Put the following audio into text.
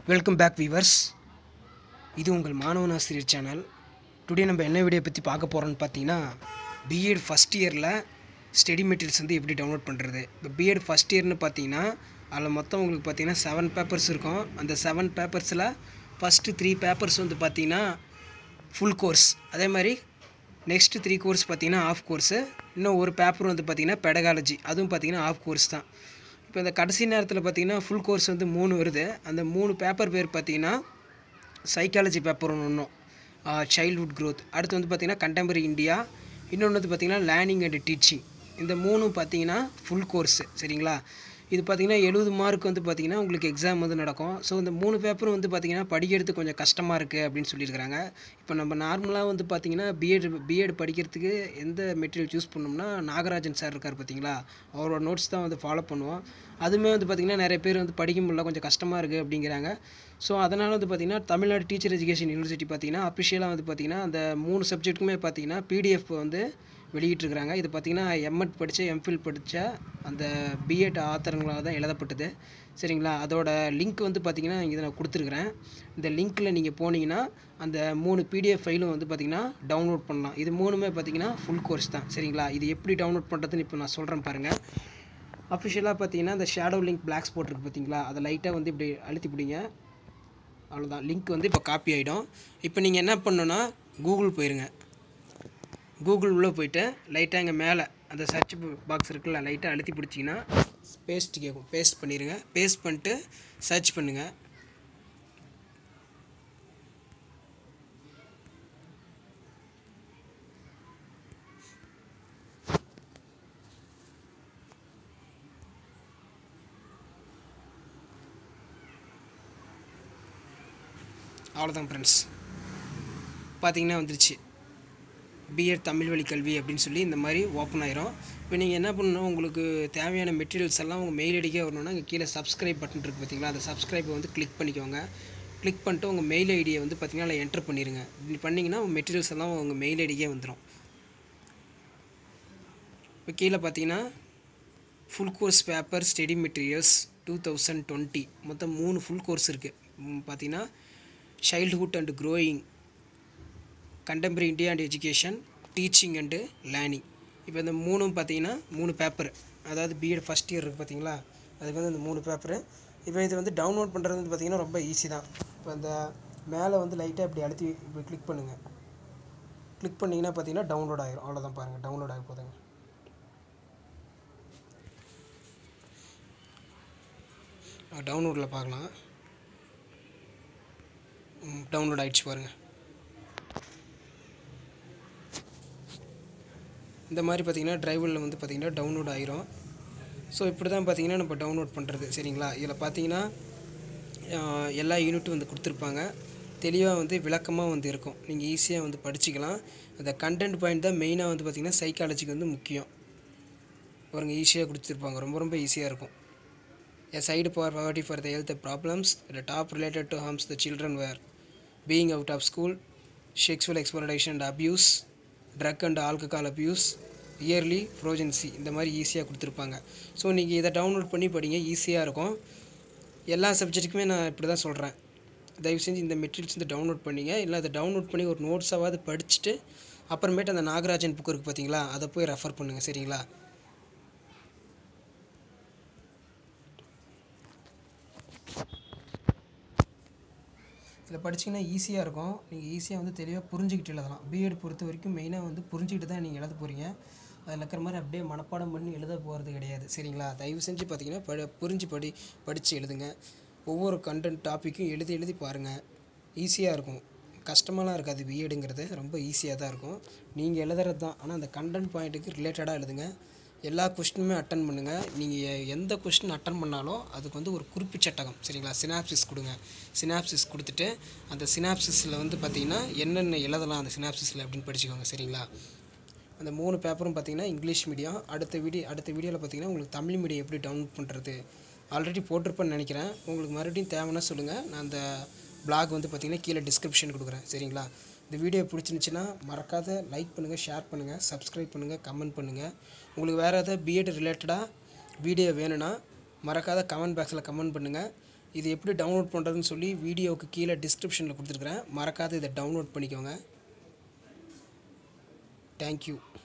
welcome back viewers இது உங்கள் மாணவன் ஆசிரியர் சேனல் டுடே நம்ம என்ன வீடியோ பற்றி பார்க்க போகிறோம்னு பார்த்தீங்கன்னா பிஎட் ஃபஸ்ட் இயரில் ஸ்டடி மெட்டீரியல்ஸ் வந்து எப்படி டவுன்லோட் பண்ணுறது இப்போ பிஎட் ஃபஸ்ட் இயர்னு பார்த்தீங்கன்னா அதில் மொத்தம் உங்களுக்கு பார்த்தீங்கன்னா செவன் பேப்பர்ஸ் இருக்கும் அந்த செவன் பேப்பர்ஸில் ஃபஸ்ட்டு த்ரீ பேப்பர்ஸ் வந்து பார்த்தீங்கன்னா ஃபுல் கோர்ஸ் அதே மாதிரி நெக்ஸ்ட்டு த்ரீ கோர்ஸ் பார்த்தீங்கன்னா ஆஃப் கோர்ஸு இன்னும் ஒரு பேப்பர் வந்து பார்த்தீங்கன்னா பெடகாலஜி அதுவும் பார்த்தீங்கன்னா ஆஃப் கோர்ஸ் தான் இப்போ இந்த கடைசி நேரத்தில் பார்த்தீங்கன்னா ஃபுல் கோர்ஸ் வந்து மூணு வருது அந்த மூணு பேப்பர் பேர் பார்த்தீங்கன்னா சைக்காலஜி பேப்பர் ஒன்று ஒன்றும் சைல்ட்ஹுட் growth அடுத்து வந்து பார்த்தீங்கன்னா கண்டெம்பரரி இந்தியா இன்னொன்று வந்து பார்த்தீங்கன்னா லேர்னிங் அண்ட் டீச்சிங் இந்த மூணும் பார்த்தீங்கன்னா ஃபுல் கோர்ஸு சரிங்களா இது பார்த்தீங்கன்னா எழுபது மார்க் வந்து பார்த்தீங்கன்னா உங்களுக்கு எக்ஸாம் வந்து நடக்கும் ஸோ இந்த மூணு பேப்பரும் வந்து பார்த்தீங்கன்னா படிக்கிறது கொஞ்சம் கஷ்டமாக இருக்குது அப்படின்னு சொல்லியிருக்கிறாங்க இப்போ நம்ம நார்மலாக வந்து பார்த்தீங்கன்னா பிஎட் பிஎட் படிக்கிறதுக்கு எந்த மெட்டீரியல் சூஸ் பண்ணோம்னா நாகராஜன் சார் இருக்கார் பார்த்தீங்களா அவரோட நோட்ஸ் தான் வந்து ஃபாலோ பண்ணுவோம் அதுவுமே வந்து பார்த்திங்கன்னா நிறைய பேர் வந்து படிக்க முடியல கொஞ்சம் கஷ்டமாக இருக்குது அப்படிங்கிறாங்க ஸோ அதனால் வந்து பார்த்திங்கன்னா தமிழ்நாடு டீச்சர் எஜுகேஷன் யூனிவர்சிட்டி பார்த்திங்கன்னா அஃபிஷியலாக வந்து பார்த்திங்கன்னா அந்த மூணு சப்ஜெக்ட்டுக்குமே பார்த்திங்கன்னா பிடிஎஃப் வந்து வெளியிட்டிருக்கிறாங்க இது பார்த்திங்கன்னா எம்எட் படித்த எம்ஃபில் படித்த அந்த பிஎட் ஆத்தரங்களாக தான் எழுதப்பட்டது சரிங்களா அதோட லிங்க் வந்து பார்த்திங்கன்னா இங்கே நான் கொடுத்துருக்குறேன் இந்த லிங்க்கில் நீங்கள் போனீங்கன்னா அந்த மூணு பிடிஎஃப் ஃபைலும் வந்து பார்த்திங்கன்னா டவுன்லோட் பண்ணலாம் இது மூணுமே பார்த்திங்கன்னா ஃபுல் கோர்ஸ் தான் சரிங்களா இது எப்படி டவுன்லோட் பண்ணுறதுன்னு இப்போ நான் சொல்கிறேன் பாருங்கள் அஃபிஷியலாக பார்த்தீங்கன்னா அந்த ஷேடோ லிங்க் பிளாக் ஸ்பாட் இருக்குது பார்த்தீங்களா அதை லைட்டாக வந்து இப்படி அழுத்தி பிடிங்க அவ்வளோதான் லிங்க் வந்து இப்போ காப்பி ஆகிடும் இப்போ நீங்கள் என்ன பண்ணணுன்னா கூகுள் போயிருங்க கூகுள் உள்ளே போயிட்டு லைட்டாக இங்கே மேலே அந்த சர்ச் பாக்ஸ் இருக்குல்ல லைட்டாக அழுத்தி பிடிச்சிங்கன்னா பேஸ்ட் கேட்கும் பேஸ்ட் பண்ணிடுங்க பேஸ்ட் பண்ணிட்டு சர்ச் பண்ணுங்கள் அவ்வளோதான் ஃப்ரெண்ட்ஸ் பார்த்தீங்கன்னா வந்துருச்சு பிஎட் தமிழ் வழி கல்வி அப்படின்னு சொல்லி இந்த மாதிரி ஓப்பன் ஆயிரும் இப்போ நீங்கள் என்ன பண்ணணும் உங்களுக்கு தேவையான மெட்டீரியல்ஸ் எல்லாம் உங்கள் மெயில் ஐடிக்கே வரணும்னா இங்கே கீழே சப்ஸ்கிரைப் பட்டன் இருக்குது பார்த்தீங்களா அந்த சப்ஸ்கிரைப்பை வந்து கிளிக் பண்ணிக்கோங்க கிளிக் பண்ணிட்டு உங்கள் மெயில் ஐடியை வந்து பார்த்தீங்கன்னா அதில் என்டர் பண்ணிடுங்க இப்படி பண்ணிங்கன்னா உங்கள் மெட்டீரியல்ஸ் எல்லாம் உங்கள் மெயில் ஐடிக்கே வந்துடும் இப்போ கீழே பார்த்தீங்கன்னா full course paper study materials two thousand twenty மொத்தம் மூணு ஃபுல் கோர்ஸ் இருக்குது பார்த்தீங்கன்னா childhood and growing contemporary India and education teaching and learning இப்போ இந்த மூணும் பார்த்தீங்கன்னா மூணு பேப்பர் அதாவது பிஎட் ஃபஸ்ட் இயர் இருக்குது பார்த்தீங்களா அதுக்கு வந்து இந்த மூணு பேப்பரு இப்போ இது வந்து டவுன்லோட் பண்ணுறது வந்து பார்த்திங்கன்னா ரொம்ப ஈஸி தான் இப்போ இந்த மேலே வந்து லைட்டாக இப்படி அழுத்தி இப்படி கிளிக் பண்ணுங்கள் கிளிக் பண்ணிங்கன்னா பார்த்தீங்கன்னா டவுன்லோட் ஆகிரும் அவ்வளோதான் பாருங்கள் டவுன்லோட் ஆகி போதுங்க டவுன்லோடில் பார்க்கலாம் டவுன்லோட் ஆகிடுச்சு பாருங்கள் இந்த மாதிரி பார்த்தீங்கன்னா டிரைவரில் வந்து பார்த்திங்கன்னா டவுன்லோட் ஆயிரும் ஸோ இப்படி தான் பார்த்தீங்கன்னா நம்ம டவுன்லோட் பண்ணுறது சரிங்களா இதில் பார்த்தீங்கன்னா ஆஹ், எல்லா யூனிட்டும் வந்து கொடுத்துருப்பாங்க தெளிவாக வந்து விளக்கமாக வந்து இருக்கும் நீங்கள் ஈஸியாக வந்து படிச்சுக்கலாம் அந்த கண்டென்ட் பாயிண்ட் தான் மெயினாக வந்து பார்த்திங்கன்னா சைக்காலஜிக்கு வந்து முக்கியம் பாருங்க ஈஸியாக கொடுத்துருப்பாங்க ரொம்ப ரொம்ப ஈஸியாக இருக்கும் A side for poverty for the health problems, the top related to harms the children were being out of school, sexual exploitation and abuse, drug and alcohol abuse, early pregnancy இந்த மாதிரி ஈஸியாக கொடுத்துருப்பாங்க ஸோ நீங்கள் இதை download பண்ணி படிங்க ஈஸியாக இருக்கும் எல்லா சப்ஜெக்ட்டுக்குமே நான் இப்படி தான் சொல்கிறேன் தயவு செஞ்சு இந்த மெட்டீரியல்ஸ் வந்து டவுன்லோட் பண்ணிங்க இல்லை அதை டவுன்லோட் பண்ணி ஒரு நோட்ஸாவது படிச்சுட்டு அப்புறமேட்டு அந்த நாகராஜன் புக் இருக்குது பார்த்தீங்களா அதை போய் ரெஃபர் பண்ணுங்கள் சரிங்களா இதில் படிச்சிங்கன்னா ஈஸியாக இருக்கும் நீங்கள் ஈஸியாக வந்து தெளிவாக புரிஞ்சுக்கிட்டு எழுதலாம் பிஎட் பொறுத்த வரைக்கும் மெயினாக வந்து புரிஞ்சுக்கிட்டு தான் நீங்கள் எழுத போகிறீங்க அதில் இருக்கிற மாதிரி அப்படியே மனப்பாடம் பண்ணி எழுத போகிறது கிடையாது சரிங்களா தயவு செஞ்சு பார்த்தீங்கன்னா படி புரிஞ்சு படி படித்து எழுதுங்க ஒவ்வொரு கண்டென்ட் டாப்பிக்கும் எழுதி எழுதி பாருங்கள் ஈஸியாக இருக்கும் கஷ்டமாலாம் இருக்காது பிஎடுங்கிறது ரொம்ப ஈஸியாக தான் இருக்கும் நீங்கள் எழுதுறது தான் ஆனால் அந்த கண்டென்ட் பாயிண்ட்டுக்கு ரிலேட்டடாக எழுதுங்க எல்லா கொஸ்டினுமே அட்டன் பண்ணுங்கள் நீங்கள் எந்த கொஸ்டின் அட்டன் பண்ணாலும் அதுக்கு வந்து ஒரு குறிப்பு சட்டகம் சரிங்களா சினாப்சிஸ் கொடுங்க சினாப்சிஸ் கொடுத்துட்டு அந்த சினாப்சிஸில் வந்து பார்த்தீங்கன்னா என்னென்ன எழுதலாம் அந்த சினாப்சிஸில் அப்படின்னு படிச்சுக்கோங்க சரிங்களா அந்த மூணு பேப்பரும் பார்த்தீங்கன்னா இங்கிலீஷ் மீடியம் அடுத்த வீடியோ அடுத்த வீடியோவில் பார்த்தீங்கன்னா உங்களுக்கு தமிழ் மீடியம் எப்படி டவுன்லோட் பண்ணுறது ஆல்ரெடி போட்டிருப்பேன்னு நினைக்கிறேன் உங்களுக்கு மறுபடியும் தேவைன்னா சொல்லுங்கள் நான் அந்த பிளாக் வந்து பார்த்தீங்கன்னா கீழே டிஸ்கிரிப்ஷன் கொடுக்குறேன் சரிங்களா இந்த வீடியோ பிடிச்சிருந்துச்சின்னா மறக்காத லைக் பண்ணுங்கள் ஷேர் பண்ணுங்கள் சப்ஸ்கிரைப் பண்ணுங்கள் கமெண்ட் பண்ணுங்கள் உங்களுக்கு வேறு ஏதாவது பிஎட் ரிலேட்டடாக வீடியோ வேணும்னா மறக்காத கமெண்ட் பாக்ஸில் கமெண்ட் பண்ணுங்கள் இது எப்படி டவுன்லோட் பண்ணுறதுன்னு சொல்லி வீடியோவுக்கு கீழே டிஸ்கிரிப்ஷனில் கொடுத்துருக்குறேன் மறக்காத இதை டவுன்லோட் பண்ணிக்கோங்க தேங்க்யூ